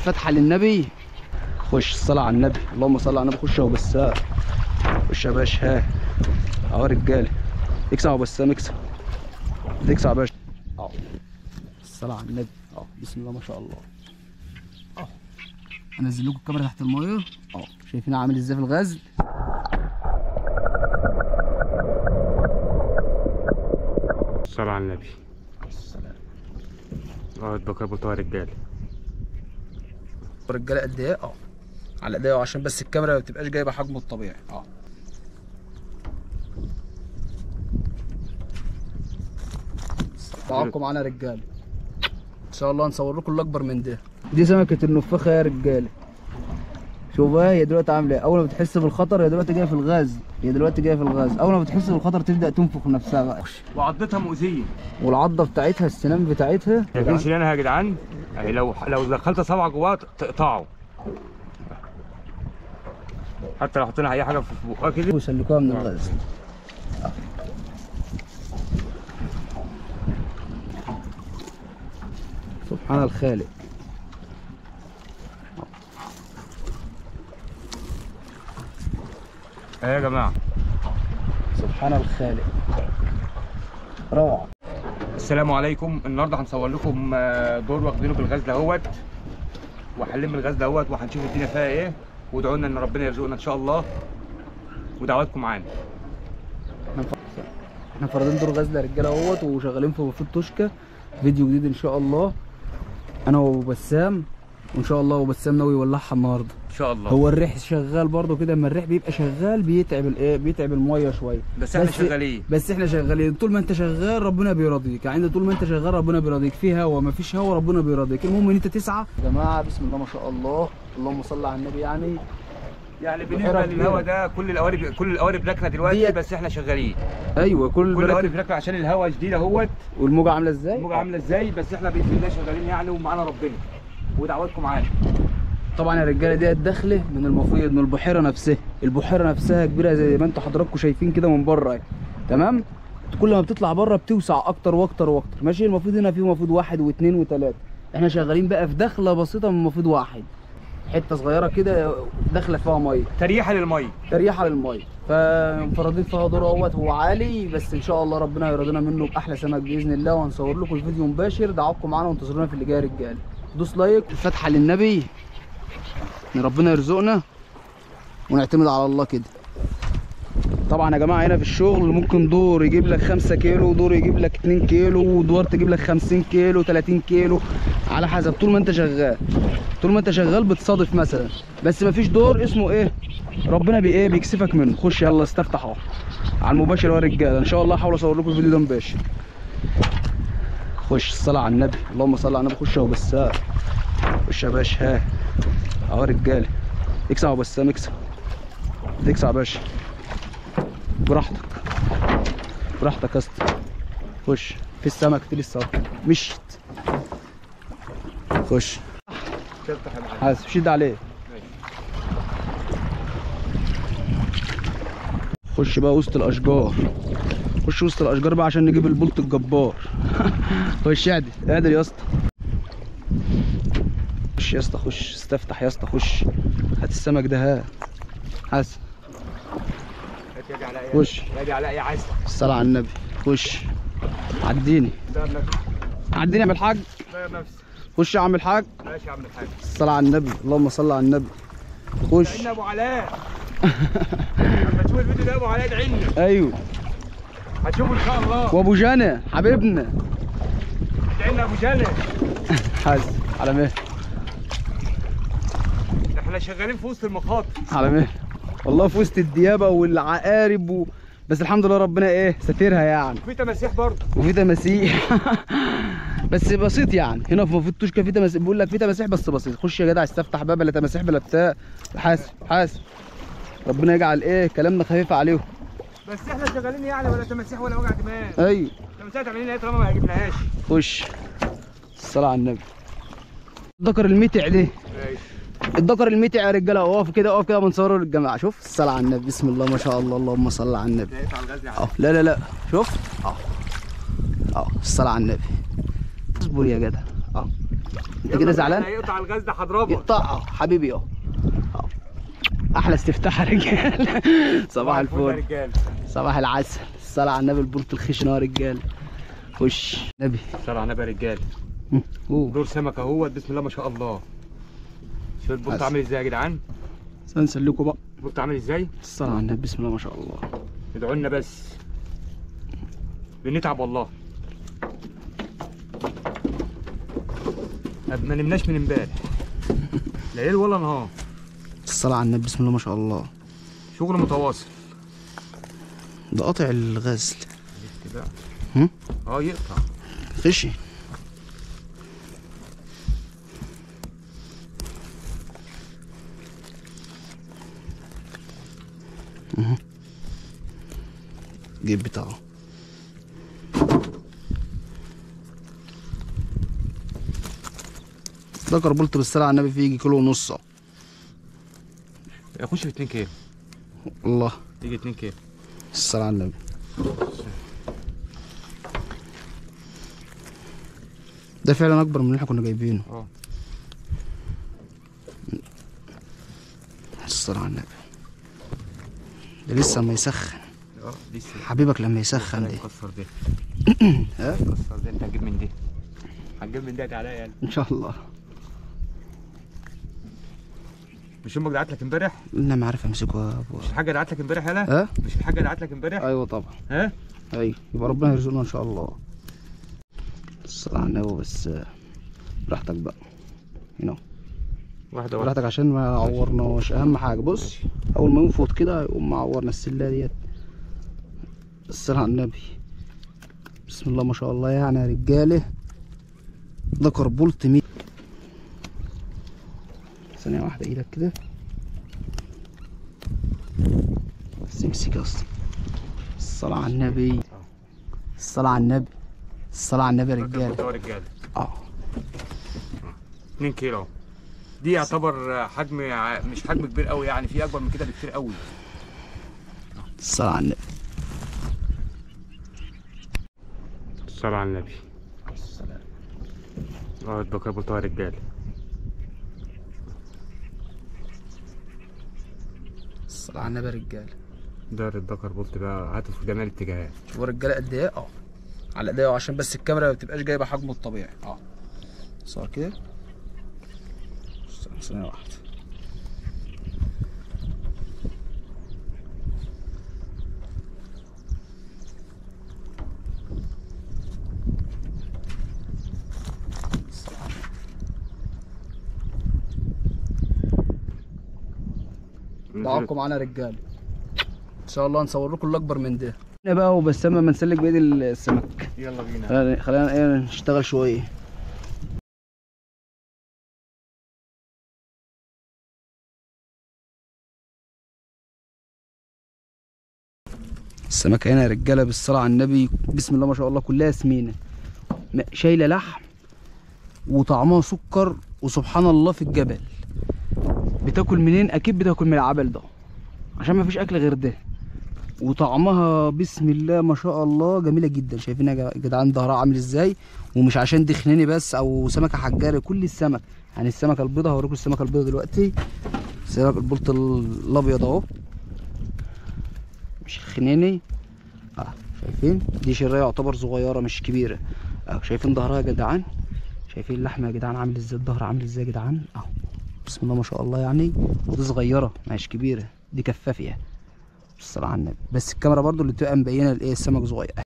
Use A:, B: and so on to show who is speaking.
A: الفاتحه للنبي خش الصلاه على النبي اللهم صل على النبي خش اهو بسام خش يا باشا ها اهو رجاله اكسب اهو بسام اكسب اكسب يا باشا اهو الصلاه على النبي اهو بسم الله ما شاء الله اهو انزل لكم الكاميرا تحت المايه اهو شايفين عامل ازاي في الغزل
B: الصلاة على النبي اه بكره بطوع رجالة
A: الرجاله قد ايه اه على ايديا عشان بس الكاميرا ما بتبقاش جايبه حجمه الطبيعي اه تعاقوا معانا يا رجاله ان شاء الله هنصور لكم الاكبر من ده دي سمكه النفاخه يا رجاله شوف بقى هي دلوقتي عامله ايه اول ما بتحس بالخطر هي دلوقتي جايه في الغاز هي دلوقتي جايه في الغاز اول ما بتحس بالخطر تبدا تنفخ نفسها بقى
B: وعضتها مؤذية
A: والعضه بتاعتها السنان بتاعتها
B: شايفين سنانها يا جدعان اهي لو لو دخلت صبعك جواها تقطعه حتى لو حطينا اي حاجة في بقها كده
A: ويسلكوها من الغاز سبحان الخالق
B: اهي يا جماعة
A: سبحان الخالق روعة
B: السلام عليكم النهارده هنصور لكم آه، دور واخدينه بالغاز دهوت وهنلم الغاز دهوت وهنشوف الدنيا فيها ايه وادعوا لنا ان ربنا يرزقنا ان شاء الله ودعواتكم معانا
A: احنا ف- احنا فاردين دور غزل يا رجاله اهوت وشغالين في مفيد توشكا فيديو جديد ان شاء الله انا وبسام وان شاء الله وبسام ناوي يولعها النهارده
B: ان شاء الله
A: هو الريح شغال برضه كده اما الريح بيبقى شغال بيتعب الايه بيتعب الميه شويه
B: بس احنا شغالين
A: بس احنا شغالين طول ما انت شغال ربنا بيرضيك يعني طول ما انت شغال ربنا بيرضيك في هوا ما فيش هوا ربنا بيرضيك المهم ان انت تسعى يا جماعه بسم الله ما شاء الله اللهم صل على النبي يعني
B: يعني
A: بحيرة
B: بالنسبه
A: كبيرة.
B: للهواء ده كل القوارب كل القوارب راكنه دلوقتي
A: ديت-
B: بس احنا شغالين
A: ايوه كل
B: كل
A: المراكب
B: القوارب راكنه عشان الهواء شديد اهوت
A: والموجه عامله ازاي
B: الموجه عامله ازاي بس احنا باذن الله شغالين يعني ومعانا ربنا ودعواتكم معانا
A: طبعا يا رجاله ديت داخله من المفيض من البحيره نفسها البحيره نفسها كبيره زي ما انتوا حضراتكم شايفين كده من بره اهي تمام كل ما بتطلع بره بتوسع اكتر واكتر واكتر ماشي المفروض هنا فيه مفروض واحد واثنين وثلاثه احنا شغالين بقى في دخله بسيطه من مفروض واحد حته صغيره كده داخله فيها ميه
B: تريحه للميه
A: تريحه للميه فمفردين فيها دور اهوت هو عالي بس ان شاء الله ربنا يرضينا منه باحلى سمك باذن الله وهنصور لكم الفيديو مباشر دعواتكم معانا وانتظرونا في اللي جاي يا رجاله دوس لايك الفتحه للنبي ان ربنا يرزقنا ونعتمد على الله كده طبعا يا جماعه هنا في الشغل ممكن دور يجيب لك 5 كيلو ودور يجيب لك 2 كيلو ودور تجيب لك 50 كيلو 30 كيلو على حسب طول ما انت شغال طول ما انت شغال بتصادف مثلا بس مفيش دور اسمه ايه ربنا بي ايه بيكسفك منه خش يلا استفتح اهو على المباشر يا رجاله ان شاء الله هحاول اصور لكم الفيديو ده مباشر خش الصلاه على النبي اللهم صل على النبي خش اهو بسام خش يا باشا ها اهو رجاله اكسب اهو بسام اكسب تكسب يا باشا براحتك براحتك يا اسطى خش في السمك دي لسه اهو مشيت خش
B: تفتح يا معلم
A: حاسب شد عليه خش بقى وسط الاشجار خش وسط الاشجار بقى عشان نجيب البلط الجبار خش اعدل اعدل يا اسطى خش يا اسطى خش استفتح يا اسطى خش هات السمك ده ها حاسب
B: يا دي علاء
A: خش.
B: يا دي علاء يا عايز
A: الصلاة على النبي خش عديني
B: ده نفسك
A: عديني يا عم الحاج
B: ده نفسك
A: خش يا عم الحاج
B: ماشي يا عم الحاج
A: الصلاة على النبي اللهم صل على النبي خش
B: ادعي ابو علاء لما تشوف الفيديو ده ابو علاء ادعي لنا
A: ايوه
B: هتشوفه ان شاء الله
A: وابو جنى حبيبنا
B: ادعي لنا ابو جلال
A: حاسب على مهل
B: احنا شغالين في وسط المخاطر
A: على مهل والله في وسط الديابه والعقارب و... بس الحمد لله ربنا ايه ساترها يعني
B: في تماسيح برضه
A: وفي تماسيح بس بسيط يعني هنا في مفيد توشكا في تماسيح بيقول لك في تماسيح بس بسيط خش يا جدع استفتح باب بلا تماسيح بلا بتاع حاسب حاسب ربنا يجعل ايه كلامنا خفيف عليهم
B: بس احنا شغالين يعني ولا تماسيح ولا وجع دماغ
A: ايوه
B: تماسيح تعملين ايه طالما ما جبناهاش
A: خش الصلاة على النبي الذكر المتع ده الذكر المتع يا رجاله اقف كده اقف كده بنصوره للجماعه شوف الصلاة على النبي بسم الله ما شاء الله اللهم صل على النبي
B: لقيت على الغاز
A: اه لا لا لا شوف اه اه الصلاة على النبي اصبر يا جدع اه انت كده زعلان
B: هيقطع الغاز ده هضربك
A: يقطعها حبيبي اهو أهو. احلى استفتاح يا رجال صباح
B: يا
A: الفل
B: رجال
A: صباح العسل الصلاة على النبي البلط الخشن يا رجال خش نبي
B: صلى على النبي يا رجال
A: هم. أوه.
B: دور سمك اهوت بسم الله ما شاء الله شوف البلط
A: بس.
B: عامل ازاي يا جدعان
A: نسلكوا بقى
B: البلط عامل ازاي
A: الصلاة على النبي بسم الله ما شاء الله
B: ادعوا لنا بس بنتعب والله ما نمناش من امبارح لا ليل ولا نهار
A: الصلاة على النبي بسم الله ما شاء الله
B: شغل متواصل
A: ده قاطع الغزل
B: كده
A: هم؟
B: اه يقطع
A: خشي مهم. جيب بتاعه ده كربلت بالصلاة على النبي فيه يجي كيلو ونص أهو.
B: يخش في 2 كيلو
A: الله
B: يجي 2 كيلو
A: الصلاة على النبي ده فعلا أكبر من اللي احنا كنا جايبينه
B: اه
A: الصلاة على النبي ده لسه ما يسخن
B: اه لسه
A: حبيبك لما يسخن دي
B: كسر ده
A: ها
B: كسر ده انت هتجيب من دي هتجيب من ده تعالى يا قلبي.
A: ان شاء الله
B: مش امك دعت لك امبارح
A: انا ما عارف امسكه يا ابو
B: مش الحاجه دعت لك امبارح يالا
A: ها
B: مش الحاجه دعت لك امبارح
A: ايوه طبعا
B: ها
A: ايوه يبقى ربنا يرزقنا ان شاء الله الصلاة على النبي بس براحتك بقى هنا
B: واحده واحده
A: براحتك عشان ما عورناش اهم حاجه بص اول ما ينفض كده يقوم معورنا السله ديت الصلاة على النبي بسم الله ما شاء الله يعني يا رجاله ده كربولت ميت ثانية واحدة ايدك كده بس امسك يا اسطى الصلاة على النبي الصلاة على النبي الصلاة على النبي يا رجاله
B: رجاله رجاله
A: اه
B: 2 كيلو دي يعتبر حجم ع- مش حجم كبير قوي يعني في اكبر من كده بكتير قوي
A: الصلاة على النبي
B: الصلاة على النبي اه البكر بلطوها رجاله
A: الصلاة على النبي يا رجاله
B: ده الدكر بولت بقى هاته في جميع الاتجاهات
A: شوفوا الرجاله قد ايه اه على ايديا عشان بس الكاميرا ما بتبقاش جايبه حجمه الطبيعي اه صار كده استنى ثانيه واحده دعاكم معانا رجاله ان شاء الله نصور لكم الاكبر من ده هنا بقى وبس اما نسلك بايد السمك
B: يلا بينا
A: خلينا خلينا ايه نشتغل شويه السمكة هنا يا رجالة بالصلاة على النبي بسم الله ما شاء الله كلها سمينة م- شايلة لحم وطعمها سكر وسبحان الله في الجبل بتاكل منين اكيد بتاكل من العبل ده عشان ما فيش اكل غير ده وطعمها بسم الله ما شاء الله جميله جدا شايفين يا جدعان ظهرها عامل ازاي ومش عشان دي خناني بس او سمكه حجاري كل السمك يعني السمكه البيضاء هوريكم السمكه البيضاء دلوقتي سمك البلط ال- الابيض اهو مش الخناني اه شايفين دي شرايه يعتبر صغيره مش كبيره اه شايفين ظهرها يا جدعان شايفين اللحمه يا جدعان عامل ازاي الظهر عامل ازاي يا جدعان اهو بسم الله ما شاء الله يعني ودي صغيره مش كبيره دي كفافيه الصلاة على النبي بس الكاميرا برضو اللي بتبقى مبينه الايه السمك صغير